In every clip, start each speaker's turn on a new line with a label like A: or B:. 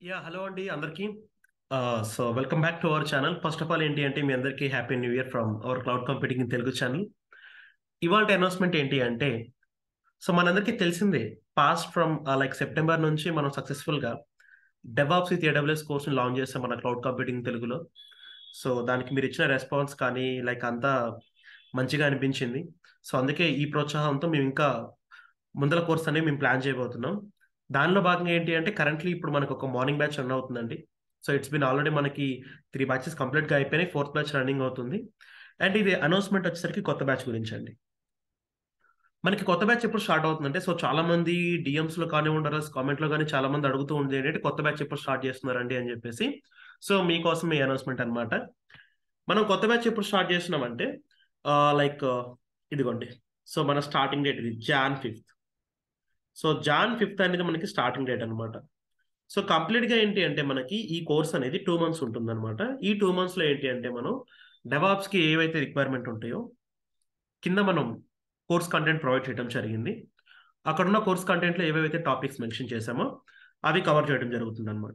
A: yeah hello అండి అందరికీ so welcome back to our channel first of all ఏంటి అంటే మీ అందరికీ happy new year from our cloud computing in Telugu channel ఇవాళ అనౌన్స్మెంట్ ఏంటి అంటే సో మనందరికీ తెలిసిందే పాస్ట్ ఫ్రమ్ లైక్ సెప్టెంబర్ నుంచి మనం సక్సెస్ఫుల్గా డెవాప్స్ విత్ ఏడబ్ల్యూఎస్ కోర్స్ని లాంచ్ చేస్తాం మన క్లౌడ్ కంప్యూటింగ్ తెలుగులో సో దానికి మీరు ఇచ్చిన రెస్పాన్స్ కానీ లైక్ అంతా మంచిగా అనిపించింది సో అందుకే ఈ ప్రోత్సాహంతో మేము ఇంకా ముందల కోర్స్ అనేది మేము ప్లాన్ చేయబోతున్నాం దానిలో భాగంగా ఏంటి అంటే కరెంట్లీ ఇప్పుడు మనకు ఒక మార్నింగ్ బ్యాచ్ రన్ అవుతుందండి సో ఇట్స్ బిన్ ఆల్రెడీ మనకి త్రీ బ్యాచెస్ కంప్లీట్గా అయిపోయినాయి ఫోర్త్ బ్యాచ్ రన్నింగ్ అవుతుంది అండ్ ఇది అనౌన్స్మెంట్ వచ్చేసరికి కొత్త బ్యాచ్ గురించి అండి మనకి కొత్త బ్యాచ్ ఎప్పుడు స్టార్ట్ అవుతుందంటే సో చాలా మంది డిఎమ్స్ లో కానివ్వండి కామెంట్ లో కానీ చాలా మంది అడుగుతూ ఉంది ఏంటంటే కొత్త బ్యాచ్ ఎప్పుడు స్టార్ట్ చేస్తున్నారండి అని చెప్పేసి సో మీకోసం ఈ అనౌన్స్మెంట్ అనమాట మనం కొత్త బ్యాచ్ ఎప్పుడు స్టార్ట్ చేస్తున్నామంటే లైక్ ఇదిగోండి సో మన స్టార్టింగ్ డేట్ ఇది Jan fifth so Jan fifth అనేది మనకి స్టార్టింగ్ డేట్ అనమాట సో కంప్లీట్ గా ఏంటి అంటే మనకి ఈ కోర్స్ అనేది టూ మంత్స్ ఉంటుంది అనమాట ఈ టూ మంత్స్ లో ఏంటి అంటే మనం డెవాప్స్ కి ఏవైతే రిక్వైర్మెంట్ ఉంటాయో కింద మనం కోర్స్ కంటెంట్ ప్రొవైడ్ చేయడం జరిగింది అక్కడ ఉన్న కోర్స్ కంటెంట్ లో ఏవైతే టాపిక్స్ మెన్షన్ చేసామో అవి కవర్ చేయడం జరుగుతుంది అనమాట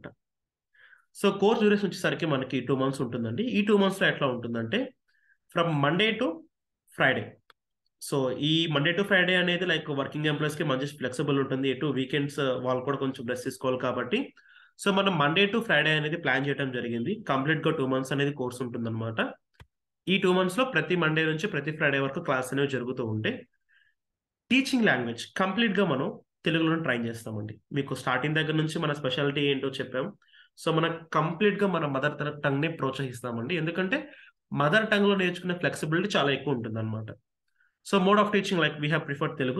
A: సో కోర్స్ డ్యూరేషన్ వచ్చేసరికి మనకి టూ మంత్స్ ఉంటుందండి ఈ టూ మంత్స్ లో ఎట్లా ఉంటుందంటే from Monday to Friday so ఈ మండే టు ఫ్రైడే అనేది లైక్ వర్కింగ్ ఎంప్లాయీస్ కి మంచి ఫ్లెక్సిబుల్ ఉంటుంది ఎటు వీకెండ్స్ వాళ్ళు కూడా కొంచెం బ్రెస్ తీసుకోవాలి కాబట్టి సో మనం మండే టు ఫ్రైడే అనేది ప్లాన్ చేయడం జరిగింది కంప్లీట్ గా టూ మంత్స్ అనేది కోర్స్ ఉంటుంది అనమాట ఈ టూ మంత్స్ లో ప్రతి మండే నుంచి ప్రతి ఫ్రైడే వరకు క్లాస్ అనేవి జరుగుతూ ఉంటే టీచింగ్ లాంగ్వేజ్ కంప్లీట్ గా మనం తెలుగులో ట్రైన్ చేస్తామండి మీకు స్టార్టింగ్ దగ్గర నుంచి మన స్పెషాలిటీ ఏంటో చెప్పాం సో మనం కంప్లీట్ గా మన మదర్ టంగ్ ని ప్రోత్సహిస్తామండి ఎందుకంటే మదర్ టంగ్ లో నేర్చుకునే ఫ్లెక్సిబిలిటీ చాలా ఎక్కువ ఉంటుంది అనమాట so mode of teaching like we have preferred Telugu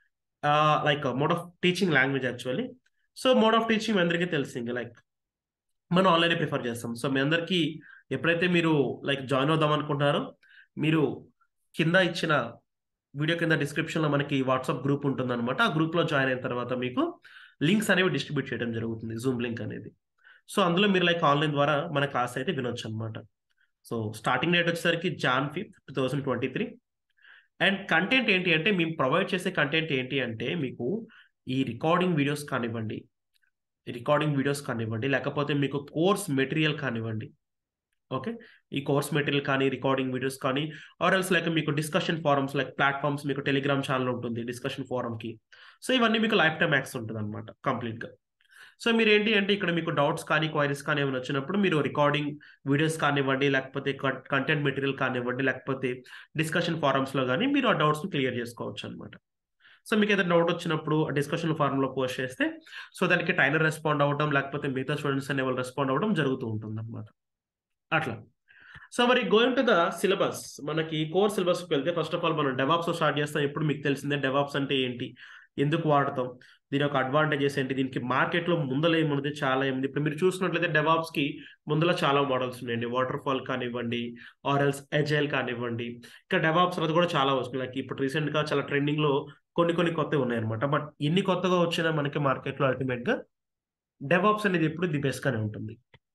A: like mode of teaching language actually so mode of teaching మీ అందరికీ తెలిసింది లైక్ మనం ఆన్లైన్ ప్రిఫర్ చేస్తాం సో మీ అందరికీ ఎప్పుడైతే మీరు లైక్ జాయిన్ అవుదాం అనుకుంటున్నారో మీరు కింద ఇచ్చిన వీడియో కింద డిస్క్రిప్షన్ లో మనకి వాట్సాప్ గ్రూప్ ఉంటుంది అనమాట ఆ గ్రూప్ లో జాయిన్ అయిన తర్వాత మీకు లింక్స్ అనేవి డిస్ట్రిబ్యూట్ చేయడం జరుగుతుంది జూమ్ లింక్ అనేది సో అందులో మీరు లైక్ ఆన్లైన్ ద్వారా మన క్లాస్ అయితే వినొచ్చు అనమాట సో స్టార్టింగ్ డేట్ వచ్చేసరికి Jan fifth two thousand twenty three and content ఏంటి అంటే మేము ప్రొవైడ్ చేసే కంటెంట్ ఏంటి అంటే మీకు ఈ రికార్డింగ్ వీడియోస్ కానివ్వండి రికార్డింగ్ వీడియోస్ కానివ్వండి లేకపోతే మీకు కోర్స్ మెటీరియల్ కానివ్వండి ఓకే ఈ కోర్స్ మెటీరియల్ కానీ రికార్డింగ్ వీడియోస్ కానీ ఆర్ ఎల్స్ లైక్ మీకు డిస్కషన్ ఫారమ్స్ లైక్ ప్లాట్ఫామ్స్ మీకు టెలిగ్రామ్ ఛానల్ ఉంటుంది డిస్కషన్ ఫారమ్కి సో ఇవన్నీ మీకు లైఫ్ టైమ్ యాక్స్ ఉంటుంది అనమాట కంప్లీట్గా సో మీరు ఏంటి అంటే ఇక్కడ మీకు డౌట్స్ కానీ క్వైరీస్ కానీ ఏమైనా వచ్చినప్పుడు మీరు రికార్డింగ్ వీడియోస్ కానివ్వండి లేకపోతే కంటెంట్ మెటీరియల్ కానివ్వండి లేకపోతే డిస్కషన్ ఫారమ్స్లో కానీ మీరు ఆ డౌట్స్ని క్లియర్ చేసుకోవచ్చు అనమాట సో మీకు ఏదైనా డౌట్ వచ్చినప్పుడు డిస్కషన్ ఫారంలో పోస్ట్ చేస్తే సో దానికి టైనర్ రెస్పాండ్ అవ్వడం లేకపోతే మిగతా స్టూడెంట్స్ అనే వాళ్ళు రెస్పాండ్ అవ్వడం జరుగుతూ ఉంటుంది అనమాట అట్లా సో మరి గోయింగ్ టు ద సిలబస్ మనకి కోర్ సిలబస్కి వెళ్తే ఫస్ట్ ఆఫ్ ఆల్ మనం డెవాప్స్ స్టార్ట్ చేస్తాం ఇప్పుడు మీకు తెలిసిందే డెవాప్స్ అంటే ఏంటి ఎందుకు వాడతాం దీని యొక్క అడ్వాంటేజెస్ ఏంటి దీనికి మార్కెట్లో ముందల ఏమున్నది చాలా ఏముంది ఇప్పుడు మీరు చూసినట్లయితే డెవాప్స్ కి ముందల చాలా మోడల్స్ ఉన్నాయండి వాటర్ ఫాల్ కానివ్వండి ఆర్ఎల్స్ ఎజైల్ కానివ్వండి ఇంకా డెవాప్స్ అనేది కూడా చాలా వస్తుంది లైక్ ఇప్పుడు రీసెంట్ గా చాలా ట్రెండింగ్ లో కొన్ని కొన్ని కొత్తవి ఉన్నాయన్నమాట బట్ ఎన్ని కొత్తగా వచ్చినా మనకి మార్కెట్లో అల్టిమేట్ గా డెవాప్స్ అనేది ఎప్పుడు ది బెస్ట్ గానే ఉంటుంది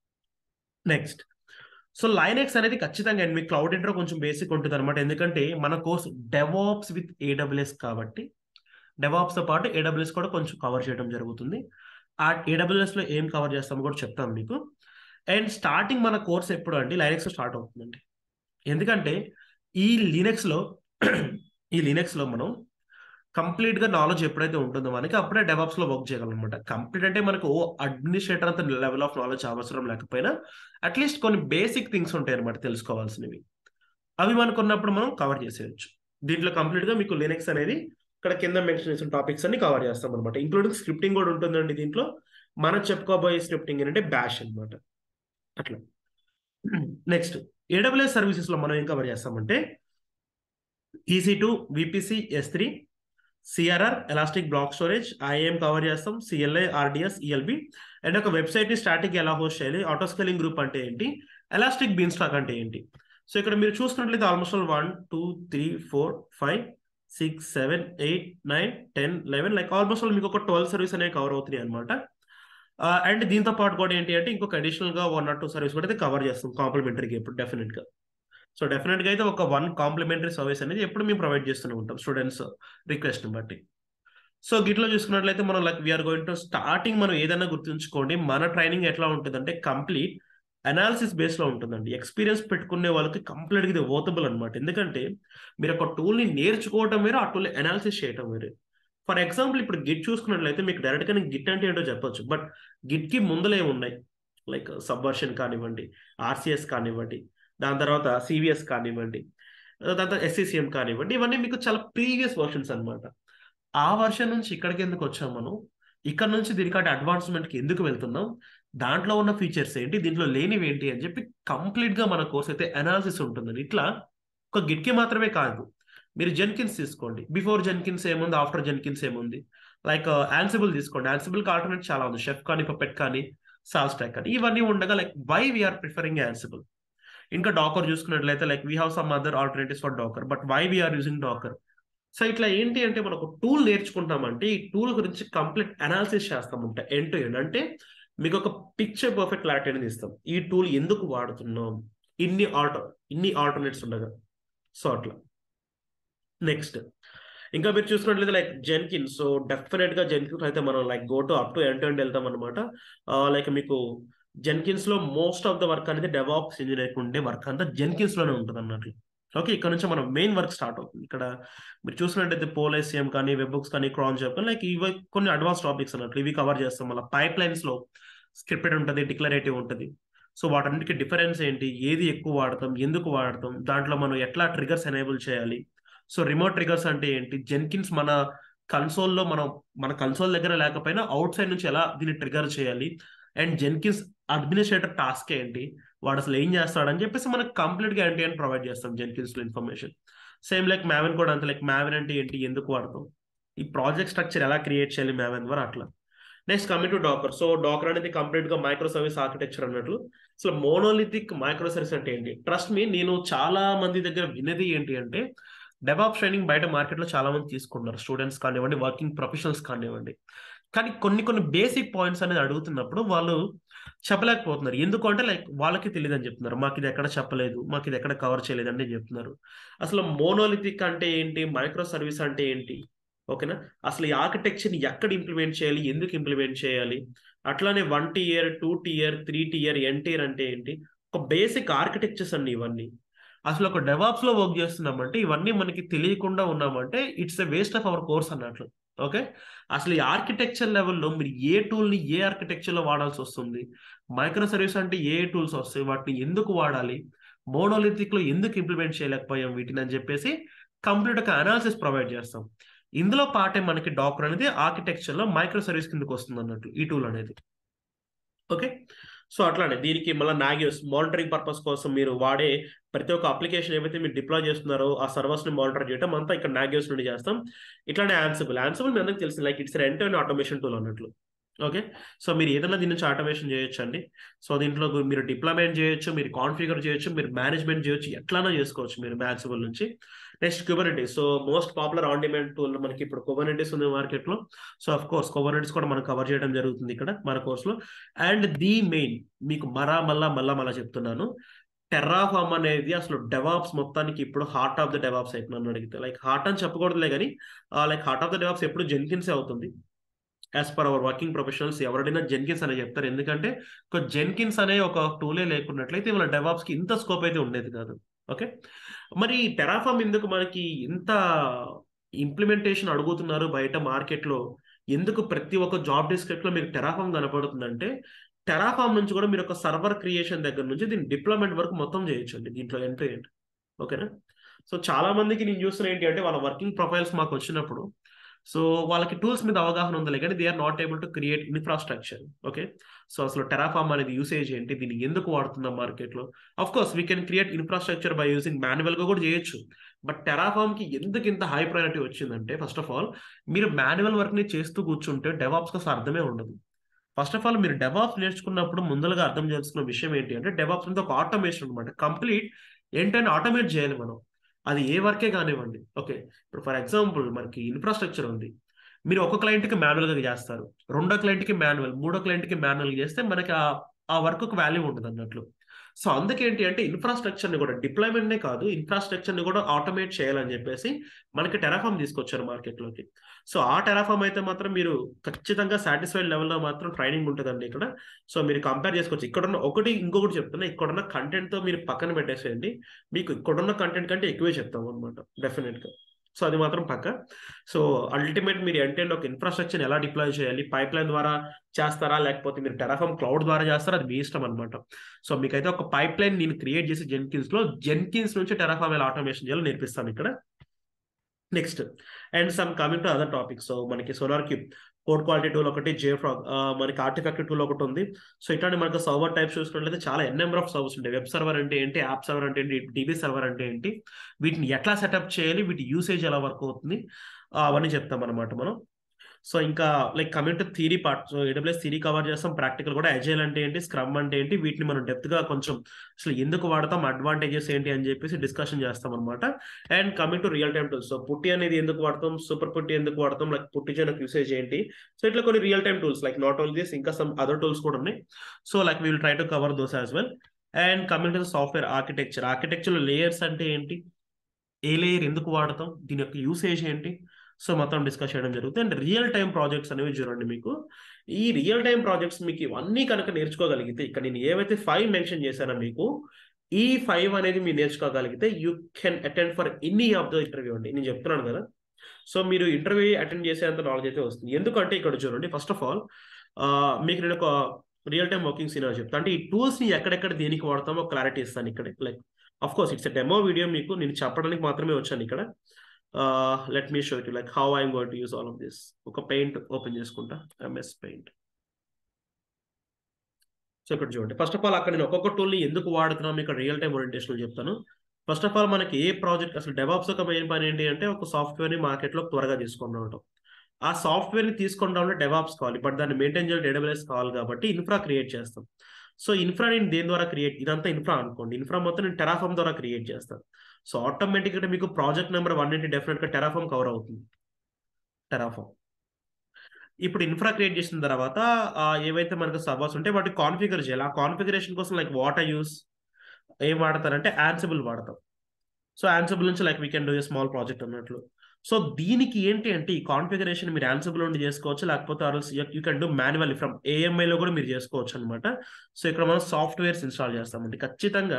A: నెక్స్ట్ సో లైనెక్స్ అనేది ఖచ్చితంగా మీ క్లౌడ్ ఇంట్రో కొంచెం బేసిక్ ఉంటుంది అనమాట ఎందుకంటే మన కోర్స్ డెవాప్స్ విత్ ఏడబ్ల్యూఎస్ కాబట్టి డెవాప్స్ తో పాటు ఏడబ్ల్యూఎస్ కూడా కొంచెం కవర్ చేయడం జరుగుతుంది ఆ ఏడబ్ల్యూఎస్ లో ఏం కవర్ చేస్తామో కూడా చెప్తాను మీకు అండ్ స్టార్టింగ్ మన కోర్స్ ఎప్పుడు అండి లైనెక్స్ స్టార్ట్ అవుతుందండి ఎందుకంటే ఈ లినెక్స్ లో ఈ లినెక్స్ లో మనం కంప్లీట్ గా నాలెడ్జ్ ఎప్పుడైతే ఉంటుందో మనకి అప్పుడే డెవాప్స్ లో వర్క్ చేయగలం అనమాట కంప్లీట్ అంటే మనకు అడ్మినిస్ట్రేటర్ అంత లెవెల్ ఆఫ్ నాలెడ్జ్ అవసరం లేకపోయినా అట్లీస్ట్ కొన్ని బేసిక్ థింగ్స్ ఉంటాయి అనమాట తెలుసుకోవాల్సినవి అవి మనకు ఉన్నప్పుడు మనం కవర్ చేసేయచ్చు దీంట్లో కంప్లీట్ గా మీకు లినెక్స్ అనేది ఇక్కడ కింద మెన్షన్ చేసిన టాపిక్స్ అన్ని కవర్ చేస్తాం అనమాట ఇంక్లూడింగ్ స్క్రిప్టింగ్ కూడా ఉంటుందండి దీంట్లో మనం చెప్పుకోబోయే స్క్రిప్టింగ్ ఏంటంటే బ్యాష్ అనమాట అట్లా నెక్స్ట్ ఏడబ్ల్యూఎస్ సర్వీసెస్ లో మనం ఏం కవర్ చేస్తామంటే EC two VPC S three CRR elastic block storage IAM cover చేస్తాం సిఎల్ఐ ఆర్డిఎస్ ఈఎల్బి అండ్ ఒక వెబ్సైట్ ని స్టాటిక్ ఎలా హోస్ట్ చేయాలి ఆటో స్కేలింగ్ గ్రూప్ అంటే ఏంటి ఎలాస్టిక్ బీన్ స్టాక్ అంటే ఏంటి సో ఇక్కడ మీరు చూసుకున్నట్లయితే almost one two three four five six seven eight nine ten eleven like almost మీకు ఒక ట్వెల్వ్ సర్వీస్ అనేవి కవర్ అవుతున్నాయి అనమాట అండ్ దీంతో పాటు కూడా ఏంటి అంటే ఇంకొక అడిషనల్ గా వన్ ఆర్ టూ సర్వీస్ కూడా అయితే కవర్ చేస్తాం కాంప్లిమెంటరీగా ఇప్పుడు డెఫినెట్ గా సో డెఫినెట్ గా అయితే ఒక వన్ కాంప్లిమెంటరీ సర్వీస్ అనేది ఎప్పుడు మేము ప్రొవైడ్ చేస్తూనే ఉంటాం స్టూడెంట్స్ రిక్వెస్ట్ బట్టి సో గిట్లో చూసుకున్నట్లయితే మనం like we're going to starting మనం ఏదైనా గుర్తుంచుకోండి మన ట్రైనింగ్ ఎట్లా ఉంటుందంటే కంప్లీట్ అనాలిసిస్ బేస్ లో ఉంటుందండి ఎక్స్పీరియన్స్ పెట్టుకునే వాళ్ళకి కంప్లీట్ ఇది ఓతబుల్ అనమాట ఎందుకంటే మీరు ఒక టూల్ ని నేర్చుకోవటం వేరు ఆ టూల్ అనాలిసిస్ చేయటం వేరు ఫర్ ఎగ్జాంపుల్ ఇప్పుడు గిట్ చూసుకున్నట్లయితే మీకు డైరెక్ట్ గా గిట్ అంటే ఏంటో చెప్పొచ్చు బట్ గిట్ కి ముందులే ఉన్నాయి లైక్ సబ్వర్షన్ కానివ్వండి ఆర్సిఎస్ కానివ్వండి దాని తర్వాత సివిఎస్ కానివ్వండి దాని తర్వాత ఎస్సీసీఎం కానివ్వండి ఇవన్నీ మీకు చాలా ప్రీవియస్ వర్షన్స్ అనమాట ఆ వర్షన్ నుంచి ఇక్కడికి ఎందుకు వచ్చాం మనం ఇక్కడ నుంచి దీనికంటే అడ్వాన్స్మెంట్కి ఎందుకు వెళ్తున్నాం దాంట్లో ఉన్న ఫీచర్స్ ఏంటి దీంట్లో లేనివి ఏంటి అని చెప్పి కంప్లీట్ గా మన కోర్స్ అయితే అనాలిసిస్ ఉంటుందని ఇట్లా ఒక గిట్కి మాత్రమే కాదు మీరు జెన్కిన్స్ తీసుకోండి బిఫోర్ జెన్కిన్స్ ఏముంది ఆఫ్టర్ జెన్కిన్స్ ఏముంది లైక్ యాన్సిబుల్ తీసుకోండి యాన్సిబుల్ ఆల్టర్నేట్ చాలా ఉంది షెఫ్ కానీ పపెట్ కానీ సాల్ స్టాక్ కానీ ఇవన్నీ ఉండగా like why we're preferring Ansible ఇంకా డాకర్ చూసుకున్నట్లయితే like we have some other alternatives for Docker but why we're using Docker so ఇట్లా ఏంటి అంటే మనం ఒక టూల్ నేర్చుకుంటామంటే ఈ టూల్ గురించి కంప్లీట్ అనాలిసిస్ చేస్తామంట ఎండ్ టు ఎండ్ అంటే మీకు ఒక పిక్చర్ పర్ఫెక్ట్ క్లారిటీ అనేది ఇస్తాం ఈ టూల్ ఎందుకు వాడుతున్నాం ఇన్ని ఆల్టర్ ఇన్ని ఆల్టర్నేట్స్ ఉండగా సో అట్లా నెక్స్ట్ ఇంకా మీరు చూసుకున్నట్లయితే లైక్ జెన్కిన్ సో డెఫినెట్ గా జెన్కిన్స్ అయితే మనం like go to up to end end వెళ్తాం అనమాట లైక్ మీకు జెన్కిన్స్ లో మోస్ట్ ఆఫ్ ద వర్క్ అనేది డెవాప్స్ ఇంజనీర్ ఉండే వర్క్ అంతా జెన్కిన్స్ లోనే ఉంటుంది అన్నట్లు ఓకే ఇక్కడ నుంచి మనం మెయిన్ వర్క్ స్టార్ట్ అవుతుంది ఇక్కడ మీరు చూసినట్టయితే పోలేసియం కానీ వెబ్ బుక్స్ కానీ క్రాన్ జాబ్ కానీ లైక్ ఇవి కొన్ని అడ్వాన్స్ టాపిక్స్ అన్నట్లు ఇవి కవర్ చేస్తాం మళ్ళీ పైప్ లైన్స్ లో స్క్రిప్టెడ్ ఉంటుంది డిక్లరేటివ్ ఉంటుంది సో వాటన్నిటికీ డిఫరెన్స్ ఏంటి ఏది ఎక్కువ వాడతాం ఎందుకు వాడతాం దాంట్లో మనం ఎట్లా ట్రిగర్స్ ఎనేబుల్ చేయాలి సో రిమోట్ ట్రిగర్స్ అంటే ఏంటి జెన్కిన్స్ మన కన్సోల్లో మనం మన కన్సోల్ దగ్గర లేకపోయినా అవుట్ సైడ్ నుంచి ఎలా దీన్ని ట్రిగర్ చేయాలి అండ్ జెన్కిన్స్ అడ్మినిస్ట్రేటర్ టాస్క్ ఏంటి వాడు అసలు ఏం చేస్తాడని చెప్పేసి మనకు కంప్లీట్ గా ఏంటి అని ప్రొవైడ్ చేస్తాం జెన్కిన్స్ లో ఇన్ఫర్మేషన్ సేమ్ లైక్ మ్యావెన్ కూడా అంత లైక్ మ్యావెన్ అంటే ఏంటి ఎందుకు వాడతాం ఈ ప్రాజెక్ట్ స్ట్రక్చర్ ఎలా క్రియేట్ చేయాలి మ్యావెన్ ద్వారా అట్లా next coming to Docker so Docker అనేది కంప్లీట్ గా మైక్రో సర్వీస్ ఆర్కిటెక్చర్ అన్నట్లు అసలు మోనోలిథిక్ మైక్రో సర్వీస్ అంటే ఏంటి ట్రస్ట్ మీ నేను చాలా మంది దగ్గర విన్నది ఏంటి అంటే డెవాప్ ట్రైనింగ్ బయట మార్కెట్లో చాలా మంది తీసుకుంటున్నారు స్టూడెంట్స్ కానివ్వండి వర్కింగ్ ప్రొఫెషనల్స్ కానివ్వండి కానీ కొన్ని కొన్ని బేసిక్ పాయింట్స్ అనేది అడుగుతున్నప్పుడు వాళ్ళు చెప్పలేకపోతున్నారు ఎందుకు అంటే లైక్ వాళ్ళకి తెలియదు అని చెప్తున్నారు మాకు ఇది ఎక్కడ చెప్పలేదు మాకు ఇది ఎక్కడ కవర్ చేయలేదు అని చెప్తున్నారు అసలు మోనోలిథిక్ అంటే ఏంటి మైక్రో సర్వీస్ అంటే ఏంటి ఓకేనా అసలు ఈ ఆర్కిటెక్చర్ని ఎక్కడ ఇంప్లిమెంట్ చేయాలి ఎందుకు ఇంప్లిమెంట్ చేయాలి అట్లానే one tier two tier three tier N tier అంటే ఏంటి ఒక బేసిక్ ఆర్కిటెక్చర్స్ అండి ఇవన్నీ అసలు ఒక డెవాప్స్ లో వర్క్ చేస్తున్నామంటే ఇవన్నీ మనకి తెలియకుండా ఉన్నామంటే it's a waste of our course అన్నట్లు ఓకే అసలు ఈ ఆర్కిటెక్చర్ లెవెల్లో మీరు ఏ టూల్ని ఏ ఆర్కిటెక్చర్ లో వాడాల్సి వస్తుంది మైక్రో సర్వీస్ అంటే ఏ టూల్స్ వస్తాయి వాటిని ఎందుకు వాడాలి మోనోలిథిక్ లో ఎందుకు ఇంప్లిమెంట్ చేయలేకపోయాం వీటిని అని చెప్పేసి కంప్లీట్ ఒక అనాలిసిస్ ప్రొవైడ్ చేస్తాం ఇందులో పాటే మనకి డాక్టర్ అనేది ఆర్కిటెక్చర్ లో మైక్రో సర్వీస్ కిందకి వస్తుంది అన్నట్లు ఈ టూల్ అనేది ఓకే సో అట్లానే దీనికి మళ్ళీ నాగియోస్ మానిటరింగ్ పర్పస్ కోసం మీరు వాడే ప్రతి ఒక్క అప్లికేషన్ ఏవైతే మీరు డిప్లాయ్ చేస్తున్నారో ఆ సర్వర్స్ ని మానిటర్ చేయడం అంతా ఇక్కడ నాగియోస్ నుండి చేస్తాం ఇట్లానే యాన్సిబుల్ యాన్సిబుల్ మీ అందరికి తెలిసింది like it's rent and automation tool అన్నట్లు ఓకే సో మీరు ఏదైనా దీని నుంచి ఆటోమేషన్ చేయొచ్చు అండి సో దీంట్లో మీరు డిప్లాయ్మెంట్ చేయొచ్చు మీరు కాన్ఫిగర్ చేయొచ్చు మీరు మేనేజ్మెంట్ చేయొచ్చు ఎట్లానో చేసుకోవచ్చు మీరు మ్యాక్సిబుల్ నుంచి next Kubernetes so most popular on demand tool మనకి ఇప్పుడు కుబర్నెటీస్ ఉంది మార్కెట్ లో సో అఫ్ కోర్స్ కుబర్నెటీస్ కూడా మనం కవర్ చేయడం జరుగుతుంది ఇక్కడ మన కోర్స్ లో అండ్ ది మెయిన్ మీకు మరా మళ్ళా మళ్ళా మళ్ళా చెప్తున్నాను టెర్రాఫామ్ అనేది అసలు డెవాప్స్ మొత్తానికి ఇప్పుడు హార్ట్ ఆఫ్ ద డెవాప్స్ అయిపోయినాను అడిగితే లైక్ హార్ట్ అని చెప్పకూడదులే కానీ like heart of the DevOps ఎప్పుడు జెన్కిన్సే అవుతుంది as per our working professionals ఎవరైనా జెన్కిన్స్ అనే చెప్తారు ఎందుకంటే ఒక జెన్కిన్స్ అనే ఒక టూలే లేకున్నట్లయితే వాళ్ళ డెవాప్స్ కి ఇంత స్కోప్ అయితే ఉండేది కాదు ఓకే మరి టెరాఫామ్ ఎందుకు మనకి ఇంత ఇంప్లిమెంటేషన్ అడుగుతున్నారు బయట మార్కెట్లో ఎందుకు ప్రతి ఒక్క జాబ్ డిస్క్రిప్ట్ లో మీకు టెరాఫామ్ కనపడుతుందంటే టెరాఫామ్ నుంచి కూడా మీరు ఒక సర్వర్ క్రియేషన్ దగ్గర నుంచి దీని డిప్లాయ్మెంట్ వరకు మొత్తం చేయొచ్చు అండి దీంట్లో ఎంట్రీ ఏంటి ఓకేనా సో చాలా మందికి నేను చూస్తున్న ఏంటి అంటే వాళ్ళ వర్కింగ్ ప్రొఫైల్స్ మాకు వచ్చినప్పుడు సో వాళ్ళకి టూల్స్ మీద అవగాహన ఉందలే కానీ they are not able to create infrastructure okay so అసలు టెరాఫామ్ అనేది యూసేజ్ ఏంటి దీన్ని ఎందుకు వాడుతున్నాం మార్కెట్లో of course we can create infrastructure by using manual గా కూడా చేయొచ్చు బట్ టెరాఫామ్ కి ఎందుకు ఇంత హై ప్రయారిటీ వచ్చిందంటే ఫస్ట్ ఆఫ్ ఆల్ మీరు మాన్యువల్ వర్క్ ని చేస్తూ కూర్చుంటే డెవాప్స్ అసలు అర్థమే ఉండదు ఫస్ట్ ఆఫ్ ఆల్ మీరు డెవాప్స్ నేర్చుకున్నప్పుడు ముందరగా అర్థం చేసుకున్న విషయం ఏంటి అంటే డెవాప్స్ అంటే ఒక ఆటోమేషన్ అనమాట కంప్లీట్ ఏంటంటే ఆటోమేట్ చేయాలి మనం అది ఏ వర్కే కానివ్వండి ఓకే ఇప్పుడు ఫర్ ఎగ్జాంపుల్ మనకి ఇన్ఫ్రాస్ట్రక్చర్ ఉంది మీరు ఒక క్లయింట్కి మాన్యువల్గా చేస్తారు రెండో క్లయింట్కి మాన్యువల్ మూడో క్లయింట్కి మాన్యువల్ చేస్తే మనకి ఆ వర్క్ ఒక వాల్యూ ఉంటుంది అన్నట్లు సో అందుకేంటి అంటే ఇన్ఫ్రాస్ట్రక్చర్ని కూడా డిప్లాయ్మెంట్నే కాదు ఇన్ఫ్రాస్ట్రక్చర్ని కూడా ఆటోమేట్ చేయాలని చెప్పేసి మనకి టెరాఫామ్ తీసుకొచ్చారు మార్కెట్లోకి సో ఆ టెరాఫామ్ అయితే మాత్రం మీరు ఖచ్చితంగా సాటిస్ఫైడ్ లెవెల్లో మాత్రం ట్రైనింగ్ ఉంటుందండి ఇక్కడ సో మీరు కంపేర్ చేసుకోవచ్చు ఇక్కడున్న ఒకటి ఇంకొకటి చెప్తున్నా ఇక్కడున్న కంటెంట్తో మీరు పక్కన పెట్టేసేయండి మీకు ఇక్కడున్న కంటెంట్ కంటే ఎక్కువే చెప్తాం అనమాట డెఫినెట్గా సో అది మాత్రం పక్క సో అల్టిమేట్ మీరు ఎంటెండ్ ఒక ఇన్ఫ్రాస్ట్రక్చర్ ఎలా డిప్లాయ్ చేయాలి పైప్ లైన్ ద్వారా చేస్తారా లేకపోతే మీరు టెరాఫామ్ క్లౌడ్ ద్వారా చేస్తారా అది మీ ఇష్టం అనమాట సో మీకైతే ఒక పైప్ లైన్ నేను క్రియేట్ చేసి జెన్కిన్స్ లో జెన్కిన్స్ నుంచి టెరాఫామ్ ఎలా ఆటోమేషన్ చేయాలో నేర్పిస్తాను ఇక్కడ next and some coming to other topic so మనకి SonarQube code quality tool ఒకటి జేఫ్రాగ్ మనకి ఆర్టిఫాక్ట్ టూల్ ఒకటి ఉంది సో ఇట్లాంటి మనకు సర్వర్ టైప్స్ చూసుకున్నట్లయితే చాలా ఎన్ నెంబర్ ఆఫ్ సర్వర్స్ ఉంటాయి వెబ్ సర్వర్ అంటే ఏంటి యాప్ సర్వర్ అంటే ఏంటి డిబి సర్వర్ అంటే ఏంటి వీటిని ఎట్లా సెటప్ చేయాలి వీటి యూసేజ్ ఎలా వర్క్ అవుతుంది అవన్నీ చెప్తాం అనమాట మనం సో ఇంకా like coming to theory part so AWS theory cover చేస్తాం ప్రాక్టికల్ కూడా అజైల్ అంటే ఏంటి స్క్రమ్ అంటే ఏంటి వీటిని మనం డెప్త్ గా కొంచెం అసలు ఎందుకు వాడతాం అడ్వాంటేజెస్ ఏంటి అని చెప్పేసి డిస్కషన్ చేస్తాం అనమాట and coming to real time tools so పుట్టి అనేది ఎందుకు వాడతాం సూపర్ పుట్టి ఎందుకు వాడతాం లైక్ పుట్టి చేయడానికి యూసేజ్ ఏంటి సో ఇట్లా కొన్ని real time tools like not only this ఇంకా సమ్ అదర్ టూల్స్ కూడా ఉన్నాయి so like we will try to cover those as well and coming to software architecture architecture layers అంటే ఏంటి ఏ లేయర్ ఎందుకు వాడతాం దీని యొక్క యూసేజ్ ఏంటి సో మొత్తం డిస్కస్ చేయడం జరుగుతుంది అండ్ రియల్ టైం ప్రాజెక్ట్స్ అనేవి చూడండి మీకు ఈ రియల్ టైం ప్రాజెక్ట్స్ మీకు ఇవన్నీ కనుక నేర్చుకోగలిగితే ఇక్కడ నేను ఏవైతే ఫైవ్ మెన్షన్ చేశానో మీకు ఈ ఫైవ్ అనేది మీరు నేర్చుకోగలిగితే you can attend for any of the interview అండి నేను చెప్తున్నాను కదా సో మీరు ఇంటర్వ్యూ అటెండ్ చేసేంత నాలెడ్జ్ అయితే వస్తుంది ఎందుకంటే ఇక్కడ చూడండి ఫస్ట్ ఆఫ్ ఆల్ మీకు నేను ఒక రియల్ టైం వర్కింగ్ సీనియర్ చెప్తాను అంటే ఈ టూల్స్ ని ఎక్కడెక్కడ దేనికి వాడతామో క్లారిటీ ఇస్తాను ఇక్కడ like of course it's demo video మీకు నేను చెప్పడానికి మాత్రమే వచ్చాను ఇక్కడ let me show it like how I'm going to use all of this ఒక పెయింట్ ఓపెన్ చేసుకుంటా ఎంఎస్ పెయింట్ సో ఇక్కడ చూడండి ఫస్ట్ ఆఫ్ ఆల్ అక్కడ నేను ఒక్కొక్క టూల్ని ఎందుకు వాడుతున్నాం ఇక్కడ రియల్ టైం ఓరియంటేషన్ చెప్తాను ఫస్ట్ ఆఫ్ ఆల్ మనకి ఏ ప్రాజెక్ట్ అసలు డెవాప్స్ ఒక మెయిన్ పని ఏంటి అంటే ఒక సాఫ్ట్వేర్ని మార్కెట్లో త్వరగా తీసుకొని రావడం ఆ సాఫ్ట్వేర్ని తీసుకొని రావడం డెవాప్స్ కావాలి బట్ దాన్ని మెయింటైన్ చేయాలి డేటాబేస్ కావాలి కాబట్టి ఇన్ఫ్రా క్రియేట్ చేస్తాం సో ఇన్ఫ్రా నేను దేని ద్వారా క్రియేట్ ఇదంతా ఇన్ఫ్రా అనుకోండి ఇన్ఫ్రా మొత్తం నేను టెరాఫామ్ ద్వారా క్రియేట్ చేస్తాను సో ఆటోమేటిక్గా మీకు ప్రాజెక్ట్ నెంబర్ వన్ ఏంటి డెఫినెట్గా టెరాఫామ్ కవర్ అవుతుంది టెరాఫామ్ ఇప్పుడు ఇన్ఫ్రా క్రియేట్ చేసిన తర్వాత ఏవైతే మనకు సర్వర్స్ ఉంటే వాటి కాన్ఫిగర్ చేయాలి ఆ కాన్ఫిగరేషన్ కోసం లైక్ వాటర్ యూస్ ఏం వాడతారంటే యాన్సిబుల్ వాడతాం సో యాన్సిబుల్ నుంచి like we can do a small project అన్నట్లు సో దీనికి ఏంటి అంటే ఈ కాన్ఫిగరేషన్ మీరు యాన్సిబుల్ నుండి చేసుకోవచ్చు లేకపోతే ఆర్ఎల్స్ you can do manual from ఏఎంఐలో కూడా మీరు చేసుకోవచ్చు అనమాట సో ఇక్కడ మనం సాఫ్ట్వేర్స్ ఇన్స్టాల్ చేస్తామండి ఖచ్చితంగా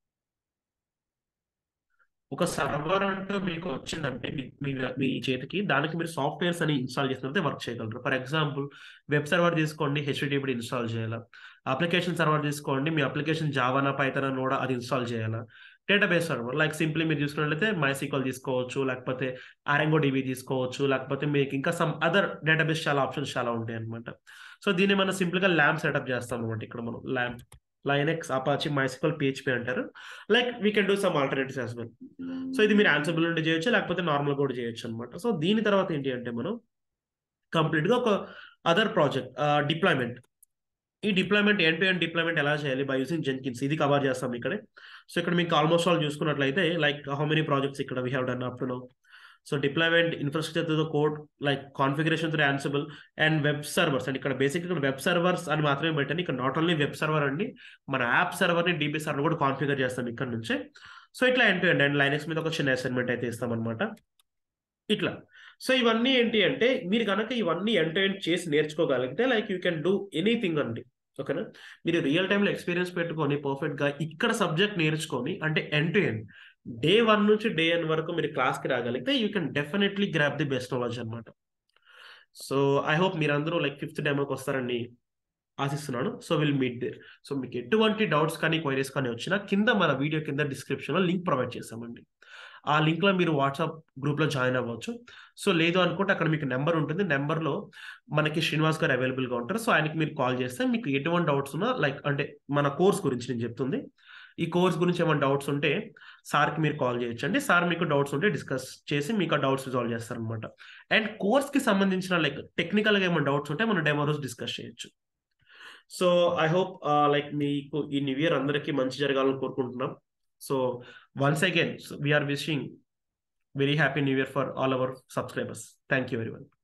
A: ఒక సర్వర్ అంటూ మీకు వచ్చిందంటే మీ మీ చేతికి దానికి మీరు సాఫ్ట్వేర్స్ అని ఇన్స్టాల్ చేసినట్టే వర్క్ చేయగలరు ఫర్ ఎగ్జాంపుల్ వెబ్ సర్వర్ తీసుకోండి హెచ్డిటిపి ఇన్స్టాల్ చేయాలా అప్లికేషన్ సర్వర్ తీసుకోండి మీ అప్లికేషన్ జావానా పైతన కూడా అది ఇన్స్టాల్ చేయాలా డేటాబేస్ సర్వర్ లైక్ సింప్లీ మీరు చూసుకున్నట్లయితే మైసీక్వల్ తీసుకోవచ్చు లేకపోతే ఆరెంగో డిబి తీసుకోవచ్చు లేకపోతే మీకు ఇంకా సమ్ అదర్ డేటాబేస్ చాలా ఆప్షన్స్ చాలా ఉంటాయి అనమాట సో దీన్ని మనం సింపుల్గా ల్యాంప్ సెటప్ చేస్తాం అనమాట ఇక్కడ మనం LAMP Linux Apache MySQL PHP అంటారు like we can do some alternatives as well so ఇది మీరు ఆన్సబుల్ నుండి చేయొచ్చు లేకపోతే నార్మల్ కూడా చేయొచ్చు అనమాట సో దీని తర్వాత ఏంటి అంటే మనం కంప్లీట్గా ఒక అదర్ ప్రాజెక్ట్ డిప్లాయ్మెంట్ ఈ deployment end to end deployment ఎలా చేయాలి బై యూసింగ్ జెన్కిన్స్ ఇది కవర్ చేస్తాం ఇక్కడే సో ఇక్కడ మీకు ఆల్మోస్ట్ ఆల్ చూసుకున్నట్లయితే లైక్ హౌ మెనీ ప్రాజెక్ట్స్ ఇక్కడ we have done up to now so deployment infrastructure తో కోడ్ లైక్ కాన్ఫిగరేషన్ తో Ansible and web servers and ఇక్కడ బేసిక్ ఇక్కడ వెబ్ సర్వర్స్ అని మాత్రమే పెట్టండి ఇక్కడ నాట్ ఓన్లీ వెబ్ సర్వర్ అండి మన యాప్ సర్వర్ ని డిబి సర్వర్ కూడా కాన్ఫిగర్ చేస్తాం ఇక్కడ నుంచే సో ఇట్లా end to end and Linux మీద ఒక చిన్న అసైన్మెంట్ అయితే ఇస్తాం అనమాట ఇట్లా సో ఇవన్నీ ఏంటి అంటే మీరు కనుక ఇవన్నీ ఎండ్ టు ఎండ్ చేసి నేర్చుకోగలిగితే like you can do anything అండి ఓకేనా మీరు రియల్ టైంలో ఎక్స్పీరియన్స్ పెట్టుకొని పర్ఫెక్ట్ గా ఇక్కడ సబ్జెక్ట్ నేర్చుకొని అంటే end to end day one నుంచి డే ఎన్ వరకు మీరు క్లాస్కి రాగలిగితే you can definitely grasp the best knowledge అనమాట సో ఐ హోప్ మీరందరూ లైక్ ఫిఫ్త్ డెమోకి వస్తారని ఆశిస్తున్నాను so will meet there so మీకు ఎటువంటి డౌట్స్ కానీ క్వైరీస్ కానీ వచ్చినా కింద మన వీడియో కింద డిస్క్రిప్షన్లో లింక్ ప్రొవైడ్ చేసామండి ఆ లింక్లో మీరు వాట్సాప్ గ్రూప్లో జాయిన్ అవ్వచ్చు సో లేదు అనుకుంటే అక్కడ మీకు నెంబర్ ఉంటుంది నెంబర్లో మనకి శ్రీనివాస్ గారు అవైలబుల్గా ఉంటారు సో ఆయనకి మీరు కాల్ చేస్తే మీకు ఎటువంటి డౌట్స్ ఉన్నా లైక్ అంటే మన కోర్స్ గురించి నేను చెప్తుంది ఈ కోర్స్ గురించి ఏమైనా డౌట్స్ ఉంటే సార్కి మీరు కాల్ చేయొచ్చు అండి సార్ మీకు డౌట్స్ ఉంటే డిస్కస్ చేసి మీకు ఆ డౌట్స్ రిజాల్వ్ చేస్తారనమాట అండ్ కోర్స్కి సంబంధించిన లైక్ టెక్నికల్గా ఏమైనా డౌట్స్ ఉంటే మనం డెమో రోజు డిస్కస్ చేయొచ్చు సో ఐ హోప్ లైక్ మీకు ఈ న్యూ ఇయర్ అందరికీ మంచి జరగాలని కోరుకుంటున్నాం so once again we're wishing very happy new year for all our subscribers thank you very much